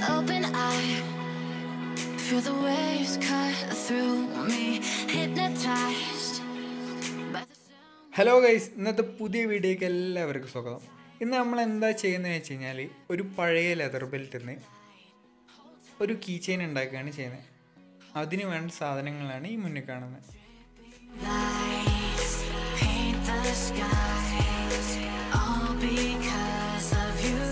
open eye. Feel the waves cut through me, hypnotized by the sound. Hello guys ഇന്നത്തെ പുതിയ വീഡിയോയ്ക്ക് എല്ലാവർക്കും സ്വാഗതം ഇന്ന് നമ്മൾ എന്താ ചെയ്യുന്നത് വെച്ച് കഴിഞ്ഞാൽ ഒരു പഴയ ലെതർ ബെൽറ്റിൽ നിന്ന് ഒരു കീ ചെയിൻ ഉണ്ടാക്കുകയാണ് ചെയ്യുന്നത് അതിന് വേണ്ട സാധനങ്ങളാണ് ഈ മുന്നിൽ കാണുന്നത് Lights paint the skies, all because of you.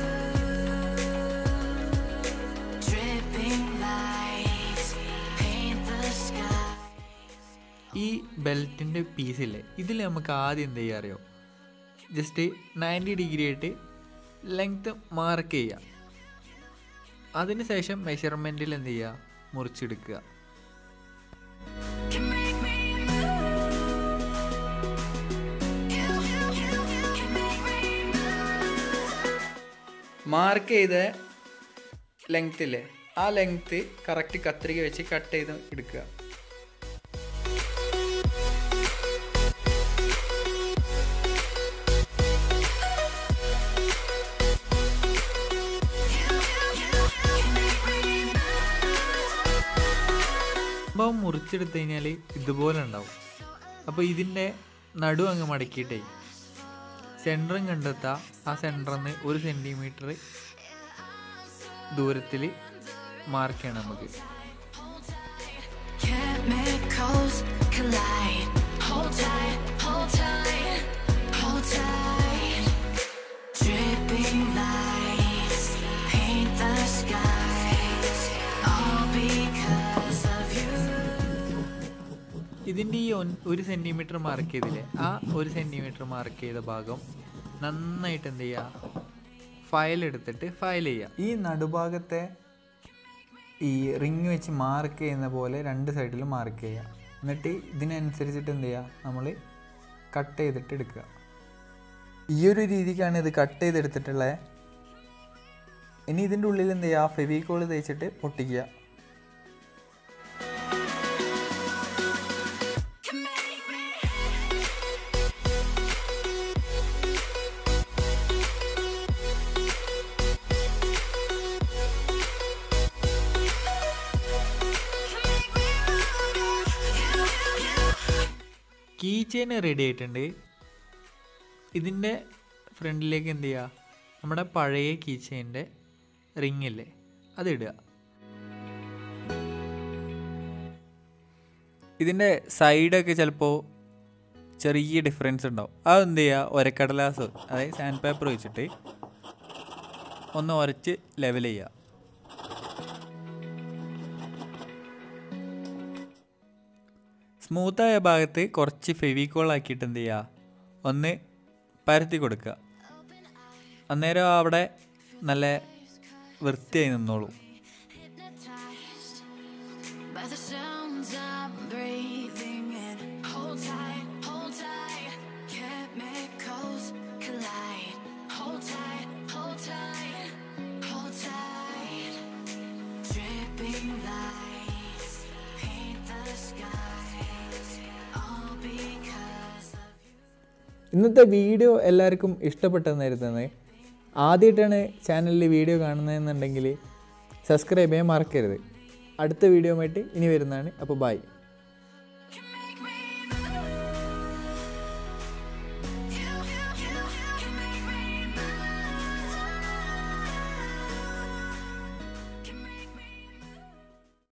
Dripping lights paint the sky. ഈ ബെൽറ്റിൻ്റെ പീസില്ലേ ഇതിൽ നമുക്ക് ആദ്യം എന്ത് ചെയ്യുക അറിയോ ജസ്റ്റ് നയൻറ്റി ഡിഗ്രി ആയിട്ട് ലെങ്ത്ത് മാർക്ക് ചെയ്യുക അതിനുശേഷം മെഷർമെൻറ്റിൽ എന്ത് ചെയ്യുക മുറിച്ചെടുക്കുക Can make me move. You, you, you, you can make me move. Mark ചെയ്ത ലെങ്ത് ഇല്ലേ ആ ലെങ്ത്ത് കറക്റ്റ് കത്രിക വെച്ച് കട്ട് ചെയ്ത് എടുക്കുക സംഭവം മുറിച്ചെടുത്ത് കഴിഞ്ഞാൽ ഇതുപോലെ ഉണ്ടാവും അപ്പോൾ ഇതിൻ്റെ നടു അങ്ങ് മടക്കിയിട്ടേ സെൻറ്ററും കണ്ടെത്തുക ആ സെൻറ്ററിൽ നിന്ന് ഒരു സെൻറ്റിമീറ്റർ ദൂരത്തിൽ മാർക്ക് ചെയ്യണം നമുക്ക് Chemicals collide. Hold tight, hold tight, hold tight. Dripping lights paint the skies, all because of you. ഇതിൻ്റെ ഈ ഒൻ- ഒരു സെൻറ്റിമീറ്റർ മാർക്ക് ചെയ്തില്ലേ ആ ഒരു സെൻറ്റിമീറ്റർ മാർക്ക് ചെയ്ത ഭാഗം നന്നായിട്ട് എന്ത് ചെയ്യുക ഫയൽ എടുത്തിട്ട് ഫയൽ ചെയ്യുക ഈ നടുഭാഗത്തെ ഈ റിങ് വെച്ച് മാർക്ക് ചെയ്യുന്ന പോലെ രണ്ട് സൈഡിലും മാർക്ക് ചെയ്യുക എന്നിട്ട് ഇതിനനുസരിച്ചിട്ട് എന്ത് ചെയ്യുക നമ്മൾ കട്ട് ചെയ്തിട്ട് എടുക്കുക ഈ ഒരു രീതിക്കാണ് ഇത് കട്ട് ചെയ്തെടുത്തിട്ടുള്ളത് ഇനി ഇതിൻ്റെ ഉള്ളിൽ എന്ത് ചെയ്യുക ഫെവിക്കോൾ തേച്ചിട്ട് പൊട്ടിക്കുക Can make me key chain ready ആയിട്ടുണ്ട് ഇതിൻ്റെ ഫ്രണ്ടിലേക്ക് എന്ത് ചെയ്യുക നമ്മുടെ പഴയ കീ ചെയിൻ്റെ റിങ് ഇല്ലേ അതിടുക ഇതിൻ്റെ സൈഡൊക്കെ ചിലപ്പോൾ ചെറിയ ഡിഫറൻസ് ഉണ്ടാവും അത് എന്ത് ചെയ്യുക ഒരക്കടലാസ് അതായത് സാൻഡ് പേപ്പർ വെച്ചിട്ട് ഒന്ന് ഉരച്ച് ലെവൽ ചെയ്യുക സ്മൂത്തായ ഭാഗത്ത് കുറച്ച് ഫെവിക്കോൾ ആക്കിയിട്ട് എന്ത് ചെയ്യുക ഒന്ന് പരത്തി കൊടുക്കുക അന്നേരം അവിടെ നല്ല വൃത്തിയായി നിന്നോളൂ hypnotized by the sounds I'm breathing in. Hold tight, hold tight. Chemicals collide. Hold tight, hold tight, hold tight. Dripping lights paint the skies, all because of you. ഇന്നത്തെ വീഡിയോ എല്ലാവർക്കും ഇഷ്ടപ്പെട്ടെന്ന് കരുതുന്നത് ആദ്യമായിട്ടാണ് ചാനലിൽ വീഡിയോ കാണുന്നതെന്നുണ്ടെങ്കിൽ സബ്സ്ക്രൈബ് ചെയ്യാൻ മറക്കരുത് അടുത്ത video ആയിട്ട് ഇനി വരുന്നതാണ് അപ്പോൾ ബൈ